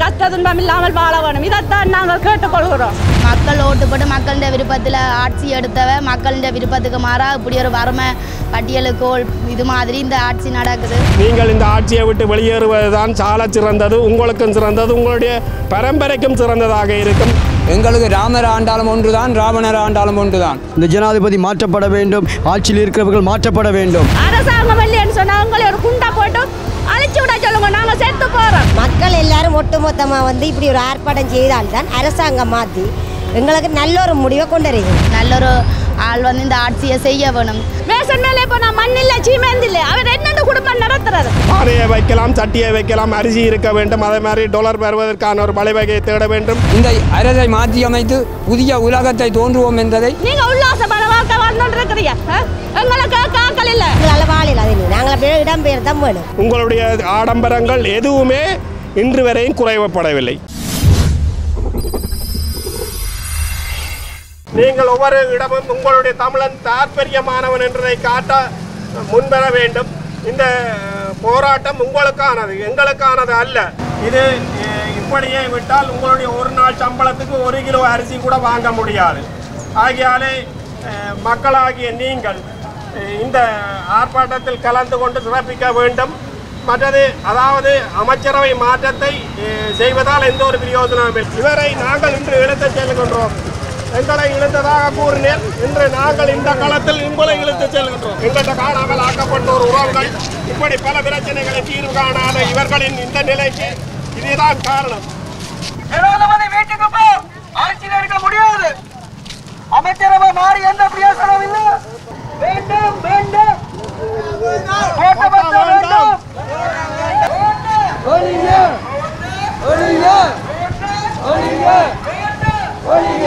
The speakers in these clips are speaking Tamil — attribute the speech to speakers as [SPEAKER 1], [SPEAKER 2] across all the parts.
[SPEAKER 1] கஷ்ட துன்பம் இல்லாமல் வாழ வேணும் இதைத்தான் நாங்கள் கேட்டுக்கொள்கிறோம்
[SPEAKER 2] மக்கள் ஓட்டு போட்டு மக்களின் விருப்பத்தில் ஆட்சி எடுத்தவ மக்களின் விருப்பத்துக்கு மாறா இப்படி ஒரு வறுமை பட்டியலுக்கோள் இது மாதிரி இந்த ஆட்சி நடக்குது
[SPEAKER 3] நீங்கள் இந்த ஆட்சியை விட்டு வெளியேறுவதுதான் சால சிறந்தது உங்களுக்கும் சிறந்தது உங்களுடைய பரம்பரைக்கும் சிறந்ததாக இருக்கும்
[SPEAKER 4] எங்களுக்கு ராமர் ஆண்டாலும் ஒன்றுதான் ராவணர் ஆண்டாலும் ஒன்றுதான்
[SPEAKER 5] இந்த ஜனாதிபதி மாற்றப்பட வேண்டும் ஆட்சியில் இருக்கிறவர்கள் மாற்றப்பட வேண்டும்
[SPEAKER 1] அரசாங்கம் இல்லைன்னு சொன்னா உங்களை ஒரு குண்டா போட்டு அழிச்சு விட சொல்லுங்க நாங்கள் செத்து போறோம்
[SPEAKER 6] மக்கள் எல்லாரும் ஒட்டுமொத்தமாக வந்து இப்படி ஒரு ஆர்ப்பாட்டம் செய்தால்தான் அரசாங்கம் மாற்றி எங்களுக்கு நல்ல ஒரு முடிவை கொண்டு வருகிறது
[SPEAKER 2] நல்ல ஒரு ஆள் வந்து இந்த ஆட்சியை செய்ய வேணும்
[SPEAKER 1] மேசன் மேலே இப்போ நான் மண் இல்லை சீமேந்து இல்லை அவர் என்னென்ன குடும்பம் நடத்துறது
[SPEAKER 3] பானையை வைக்கலாம் சட்டியை வைக்கலாம் அரிசி இருக்க வேண்டும் அதே மாதிரி டொலர் பெறுவதற்கான ஒரு வழிவகையை தேட வேண்டும்
[SPEAKER 4] இந்த அரசை மாற்றி அமைத்து புதிய உலகத்தை தோன்றுவோம் என்பதை
[SPEAKER 1] நீங்க உல்லாசமான வாழ்க்கை வாழ்ந்துட்டு இருக்கிறீங்க ஆ? எங்களுக்கு காக்கல் இல்லை
[SPEAKER 6] எங்களால் வாழையில் அது இல்லை நாங்கள் அப்படியே இடம்பெயர் தான் வேணும்
[SPEAKER 3] உங்களுடைய ஆடம்பரங்கள் எதுவுமே இன்று வரையும் குறைவப்படவில்லை நீங்கள் ஒவ்வொரு இடமும் உங்களுடைய தமிழன் தாற்பயமானவன் என்றதை காட்ட முன்வர வேண்டும் இந்த போராட்டம் உங்களுக்கானது எங்களுக்கானது அல்ல இது அஹ், இப்படியே விட்டால் உங்களுடைய ஒரு நாள் சம்பளத்துக்கு ஒரு கிலோ அரிசி கூட வாங்க முடியாது ஆகையாலே அஹ், மக்களாகிய நீங்கள் அஹ், இந்த ஆர்ப்பாட்டத்தில் கலந்து கொண்டு சிறப்பிக்க வேண்டும் மற்றது அதாவது அமைச்சரவை மாற்றத்தை அஹ், செய்வதால் எந்த ஒரு பிரயோஜனமும் இல்லை இவரை நாங்கள் இன்று இழுத்துச் செல்கின்றோம் எங்களை இழுத்ததாக கூறினேன் இன்று நாங்கள் இந்த களத்தில் உங்களை இழுத்துச் செல்கின்றோம் எங்கள்கிட்ட காணாமல் ஆக்கப்பட்ட ஒரு உறவுகள் இப்படி பல பிரச்சனைகளை தீர்வு காணாத இவர்களின் இந்த நிலைக்கு இதுதான் காரணம்
[SPEAKER 7] ஜனாதிபதி வீட்டுக்கு போ ஆட்சியில் இருக்க முடியாது அமைச்சரவை மாறி எந்த பிரயோசனம் இல்லை வேண்டும் வேண்டும் கோட்டபத்திரம் வேண்டும் ஒழிய ஒழிய ஒழிய ஒழிய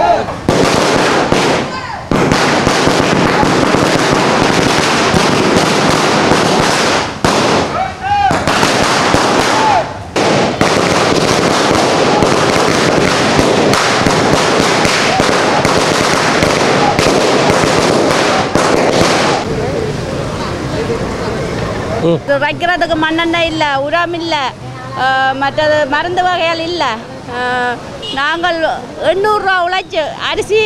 [SPEAKER 1] இது வைக்கிறதுக்கு மண்ணெண்ணெய் இல்லை உரம் இல்லை மற்றது மருந்து வகைகள் இல்லை நாங்கள் எண்ணூறுரூவா உழைச்சி அரிசி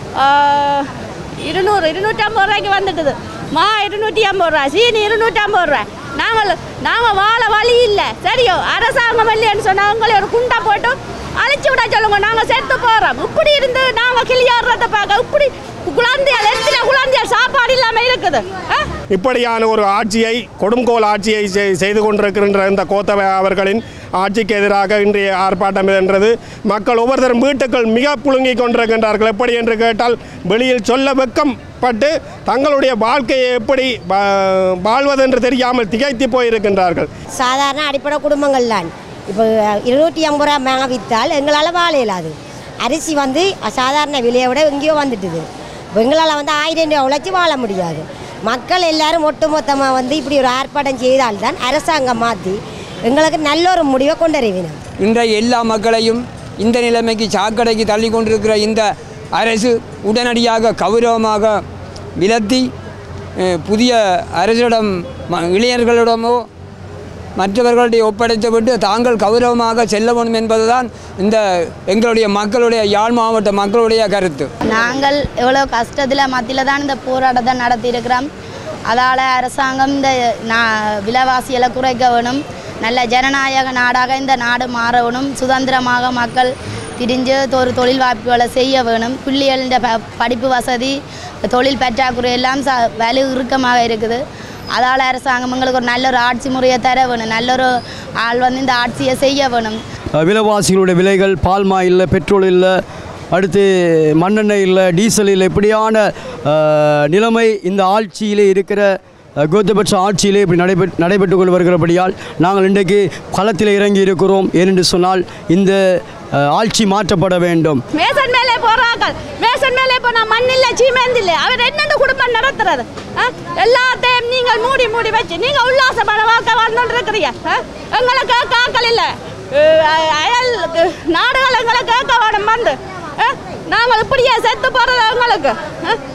[SPEAKER 1] ஆஹ், இருநூறு இருநூற்றம்பது ரூபாய்க்கு வந்துட்டுது மா இருநூற்றி ஐம்பது ரூபா சீனி இருநூற்றம்பது ரூபா நாங்கள் நாங்கள் வாழ வழி இல்லை சரியோ அரசாங்கம் இல்லைன்னு சொன்னால் உங்களை ஒரு குண்டை போட்டு அழைச்சி விட சொல்லுங்க நாங்கள் செத்து போகிறோம் இப்படி இருந்து நாங்கள் கிளியாடுறத பார்க்க இப்படி குழந்தையால் எத்தனை குழந்தையால் சாப்பாடு இல்லாமல் இருக்குது ஆ
[SPEAKER 3] இப்படியான ஒரு ஆட்சியை கொடுங்கோல் ஆட்சியை செய்- செய்து கொண்டிருக்கின்ற இந்த கோத்தபய அவர்களின் ஆட்சிக்கு எதிராக இன்றைய ஆர்ப்பாட்டம் என்றது மக்கள் ஒவ்வொருத்தரும் வீட்டுக்கள் மிக புழுங்கிக் கொண்டிருக்கின்றார்கள் எப்படி என்று கேட்டால் வெளியில் சொல்ல வெட்கப்பட்டு தங்களுடைய வாழ்க்கையை எப்படி வா- வாழ்வதென்று தெரியாமல் திகைத்து போயிருக்கின்றார்கள்
[SPEAKER 6] சாதாரண அடிப்படை குடும்பங்கள் தான் இப்போ இருநூற்றி ஐம்பது ரூபா மேங்க விற்றால் எங்களால் வாழ இயலாது அரிசி வந்து சாதாரண விலையை விட எங்கேயோ வந்துட்டுது இப்போ எங்களால் வந்து ஆயிரம் ரூபா உழைச்சி வாழ முடியாது மக்கள் எல்லாரும் ஒட்டுமொத்தமாக வந்து இப்படி ஒரு ஆர்ப்பாட்டம் செய்தால்தான் அரசாங்கம் மாற்றி எங்களுக்கு நல்ல ஒரு முடிவை கொண்டு வருவினோம்
[SPEAKER 4] இன்றைய எல்லா மக்களையும் இந்த நிலைமைக்கு சாக்கடைக்கு தள்ளி கொண்டிருக்கிற இந்த அரசு உடனடியாக கௌரவமாக விலத்தி அஹ், புதிய அரசிடம் ம- இளைஞர்களிடமோ மற்றவர்களுடைய ஒப்படைத்துவிட்டு தாங்கள் கௌரவமாக செல்ல வேண்டும் என்பதுதான் இந்த எங்களுடைய மக்களுடைய யாழ் மாவட்ட மக்களுடைய கருத்து
[SPEAKER 2] நாங்கள் எவ்வளோ கஷ்டத்தில் மத்தியில் தான் இந்த போராட்டத்தை நடத்தியிருக்கிறோம் அதால் அரசாங்கம் இந்த நான் விலைவாசிகளை குறைக்க வேணும் நல்ல ஜனநாயக நாடாக இந்த நாடு மாற வேணும் சுதந்திரமாக மக்கள் திரிஞ்சு ஒரு தொழில் வாய்ப்புகளை செய்ய வேணும் பிள்ளைகளின் ப படிப்பு வசதி தொழில் பற்றாக்குறை எல்லாம் ச வலு இறுக்கமாக இருக்குது அதால் அரசாங்கம் எங்களுக்கு ஒரு நல்ல ஒரு ஆட்சி முறையை தர வேணும் நல்ல ஒரு ஆள் வந்து இந்த ஆட்சியை செய்ய வேணும்
[SPEAKER 5] அஹ் விலைவாசிகளுடைய விலைகள் பால்மா இல்லை பெட்ரோல் இல்லை அடுத்து மண்ணெண்ணெய் இல்லை டீசல் இல்லை இப்படியான அஹ், நிலைமை இந்த ஆட்சியிலே இருக்கிற அஹ், கோத்தபட்ச ஆட்சியிலே இப்படி நடைபெற் நடைபெற்று கொண்டு வருகிறபடியால் நாங்கள் இன்றைக்கு களத்தில் இறங்கி இருக்கிறோம் ஏனென்று சொன்னால் இந்த அஹ், ஆட்சி மாற்றப்பட வேண்டும்
[SPEAKER 1] மேசன் மேலே போறார்கள் மேசன் மேலே போனா மண் இல்லை சீமேந்து இல்லை அவர் என்னென்ன குடும்பம் நடத்துறது ஆ? எல்லாத்தையும் நீங்கள் மூடி மூடி வச்சு நீங்க உல்லாசமான வாழ்க்கை வாழ்ந்துட்டு இருக்கிறீங்க ஆ? எங்களை கேட்க ஆக்கள் இல்லை அஹ் அயல் நாடுகள் எங்களை கேட்க வேணும் வந்து ஆ? நாங்கள் இப்படியே செத்து போறது எங்களுக்கு ஆ?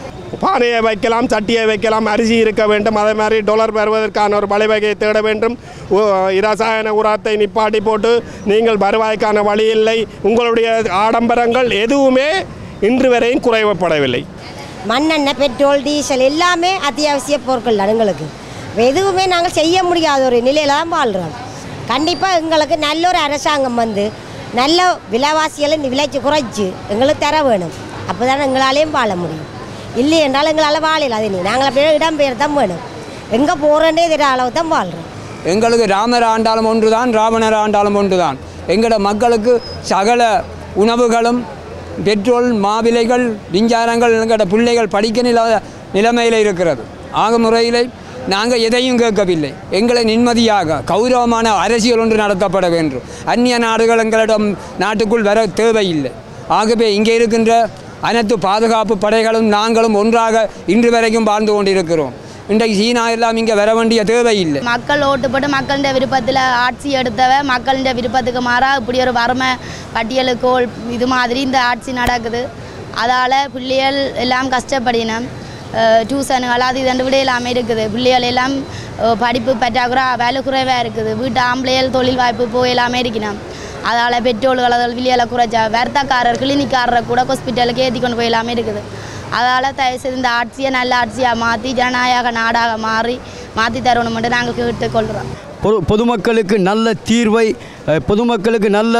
[SPEAKER 3] பானையை வைக்கலாம் சட்டியை வைக்கலாம் அரிசி இருக்க வேண்டும் அதே மாதிரி டொலர் பெறுவதற்கான ஒரு வழிவகையை தேட வேண்டும் உ- இரசாயன உரத்தை நிப்பாட்டி போட்டு நீங்கள் வருவாய்க்கான வழி இல்லை உங்களுடைய ஆடம்பரங்கள் எதுவுமே இன்று வரையும் குறைவப்படவில்லை
[SPEAKER 6] மண்ணெண்ணெய் பெட்ரோல் டீசல் எல்லாமே அத்தியாவசிய பொருட்கள் தான் எங்களுக்கு இப்ப எதுவுமே நாங்கள் செய்ய முடியாத ஒரு நிலையில தான் வாழ்கிறோம் கண்டிப்பாக எங்களுக்கு நல்ல ஒரு அரசாங்கம் வந்து நல்ல விலைவாசிகளை விலைச்சு குறைச்சி எங்களுக்கு தர வேணும் அப்போ தான் எங்களாலேயும் வாழ முடியும் இல்லை என்றால் எங்களால் வாழல அது நீ நாங்கள் அப்படியே இடம்பெயர் தான் வேணும் எங்கே போகிறோன்னே தெரியாத அளவு தான் வாழ்கிறோம்
[SPEAKER 4] எங்களுக்கு ராமர் ஆண்டாலும் ஒன்றுதான் ராவணர் ஆண்டாலும் ஒன்றுதான் எங்களோட மக்களுக்கு சகல உணவுகளும் பெட்ரோல் மாவிலைகள் மின்சாரங்கள் எங்களோட பிள்ளைகள் படிக்க நில நிலைமையில் இருக்கிறது ஆக முறையில் நாங்கள் எதையும் கேட்கவில்லை எங்களை நிம்மதியாக கௌரவமான அரசியல் ஒன்று நடத்தப்பட வேண்டும் அந்நிய நாடுகள் எங்களிடம் நாட்டுக்குள் வர தேவையில்லை ஆகவே இங்கே இருக்கின்ற அனைத்து பாதுகாப்பு படைகளும் நாங்களும் ஒன்றாக இன்று வரைக்கும் வாழ்ந்து கொண்டிருக்கிறோம் இன்றைக்கு சீனா எல்லாம் இங்கே வர வேண்டிய தேவையில்லை
[SPEAKER 2] மக்கள் ஓட்டு போட்டு மக்களின் விருப்பத்தில் ஆட்சி எடுத்தவ மக்களின் விருப்பத்துக்கு மாறாக இப்படி ஒரு வறுமை பட்டியலுக்கோள் இது மாதிரி இந்த ஆட்சி நடக்குது அதால் பிள்ளைகள் எல்லாம் கஷ்டப்படினோம் டியூஷனுகள் அது இதண்டு விட எல்லாமே இருக்குது பிள்ளைகள் எல்லாம் அஹ், படிப்பு பற்றாக்குறை வேலை குறைவாக இருக்குது வீட்டு ஆம்பளைகள் தொழில் வாய்ப்பு போய் எல்லாமே இருக்கணும் அதால் பெட்ரோல்கள் அதில் விலையில குறைச்சா வருத்தக்காரர் கிளினிக்காரரை கூட ஹாஸ்பிட்டலுக்கு ஏற்றி கொண்டு போய் எல்லாமே இருக்குது அதால் தயவுசெய்து இந்த ஆட்சியை நல்ல ஆட்சியாக மாற்றி ஜனநாயக நாடாக மாறி மாற்றி தரணுமென்று நாங்கள் கேட்டுக்கொள்கிறோம்
[SPEAKER 5] பொது பொதுமக்களுக்கு நல்ல தீர்வை அஹ், பொதுமக்களுக்கு நல்ல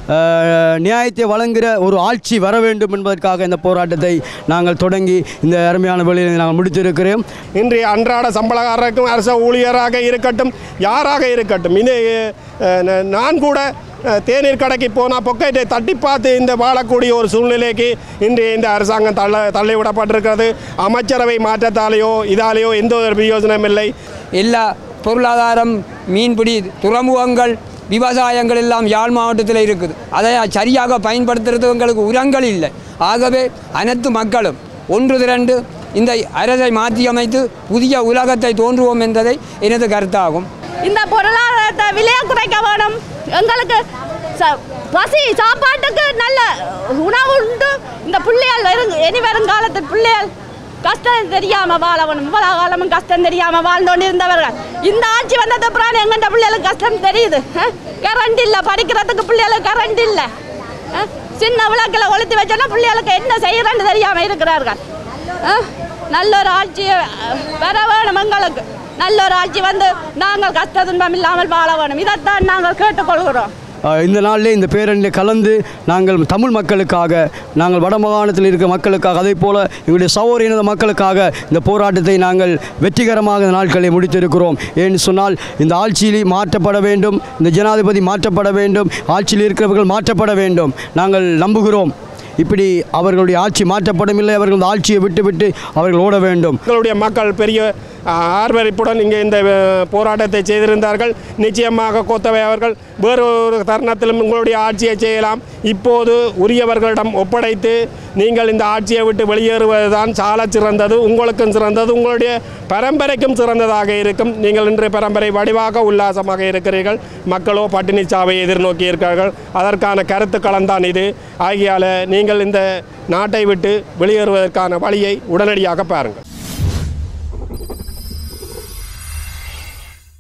[SPEAKER 5] அஹ், நியாயத்தை வழங்குகிற ஒரு ஆட்சி வர வேண்டும் என்பதற்காக இந்த போராட்டத்தை நாங்கள் தொடங்கி இந்த அருமையான வேலையை நாங்கள் முடித்திருக்கிறோம்
[SPEAKER 3] இன்றைய அன்றாட சம்பளக்காரருக்கும் அரச ஊழியராக இருக்கட்டும் யாராக இருக்கட்டும் இது அஹ், ந- நான் கூட அஹ், தேநீர் கடைக்கு போனால் பொக்கெட்டை தட்டி பார்த்து இந்த வாழக்கூடிய ஒரு சூழ்நிலைக்கு இன்றைய இந்த அரசாங்கம் தள்ள தள்ளிவிடப்பட்டிருக்கிறது அமைச்சரவை மாற்றத்தாலேயோ இதாலேயோ எந்த ஒரு பிரயோஜனம் இல்லை
[SPEAKER 4] எல்லா பொருளாதாரம் மீன்பிடி துறைமுகங்கள் விவசாயங்கள் எல்லாம் யாழ் மாவட்டத்தில் இருக்குது அதை சரியாக பயன்படுத்துறது எங்களுக்கு உரங்கள் இல்லை ஆகவே அனைத்து மக்களும் ஒன்று திரண்டு இந்த அரசை மாற்றியமைத்து புதிய உலகத்தை தோன்றுவோம் என்பதை எனது கருத்தாகும்
[SPEAKER 1] இந்த பொருளாதாரத்தை விலையை குறைக்க வேணும் எங்களுக்கு ச- பசி சாப்பாட்டுக்கு நல்ல உணவு உண்டு இந்த பிள்ளைகள் வரும் இனி வருங்காலத்து பிள்ளைகள் கஷ்டம் தெரியாம வாழ வேணும் இவ்வளவு காலமும் கஷ்டம் தெரியாம வாழ்ந்தோண்டு இருந்தவர்கள் இந்த ஆட்சி வந்தது அப்புறம் எங்கண்ட பிள்ளைகளுக்கு கஷ்டம் தெரியுது கரண்ட் இல்லை படிக்கிறதுக்கு பிள்ளைகளுக்கு கரண்ட் இல்லை அஹ், சின்ன விளக்கில் கொளுத்தி வச்சோன்னா பிள்ளைகளுக்கு என்ன செய்யறன்னு தெரியாம இருக்கிறார்கள் அஹ், நல்ல ஒரு ஆட்சி அஹ், வர வேணும் எங்களுக்கு நல்ல ஒரு ஆட்சி வந்து நாங்கள் கஷ்ட துன்பம் இல்லாமல் வாழ வேணும் இதைத்தான் நாங்கள் கேட்டுக்கொள்கிறோம்
[SPEAKER 5] அஹ், இந்த நாளிலே இந்த பேரணியில் கலந்து நாங்கள் தமிழ் மக்களுக்காக நாங்கள் வடமாகாணத்தில் இருக்கிற மக்களுக்காக அதே போல் எங்களுடைய சௌர இனத மக்களுக்காக இந்த போராட்டத்தை நாங்கள் வெற்றிகரமாக இந்த நாட்களை முடித்திருக்கிறோம் ஏன்னு சொன்னால் இந்த ஆட்சியில் மாற்றப்பட வேண்டும் இந்த ஜனாதிபதி மாற்றப்பட வேண்டும் ஆட்சியில் இருக்கிறவர்கள் மாற்றப்பட வேண்டும் நாங்கள் நம்புகிறோம் இப்படி அவர்களுடைய ஆட்சி மாற்றப்படும் இல்லை அவர்கள் இந்த ஆட்சியை விட்டுவிட்டு அவர்கள் ஓட வேண்டும்
[SPEAKER 3] எங்களுடைய மக்கள் பெரிய அஹ், ஆர்வரிப்புடன் இங்கே இந்த அஹ், போராட்டத்தை செய்திருந்தார்கள் நிச்சயமாக கோத்தவை அவர்கள் வேறு ஒரு தருணத்திலும் உங்களுடைய ஆட்சியை செய்யலாம் இப்போது உரியவர்களிடம் ஒப்படைத்து நீங்கள் இந்த ஆட்சியை விட்டு வெளியேறுவதுதான் சால சிறந்தது உங்களுக்கும் சிறந்தது உங்களுடைய பரம்பரைக்கும் சிறந்ததாக இருக்கும் நீங்கள் இன்று பரம்பரை வடிவாக உல்லாசமாக இருக்கிறீர்கள் மக்களோ பட்டினி சாவை எதிர்நோக்கி இருக்கிறார்கள் அதற்கான கருத்து களம்தான் இது ஆகியால நீங்கள் இந்த நாட்டை விட்டு வெளியேறுவதற்கான வழியை உடனடியாக பாருங்கள்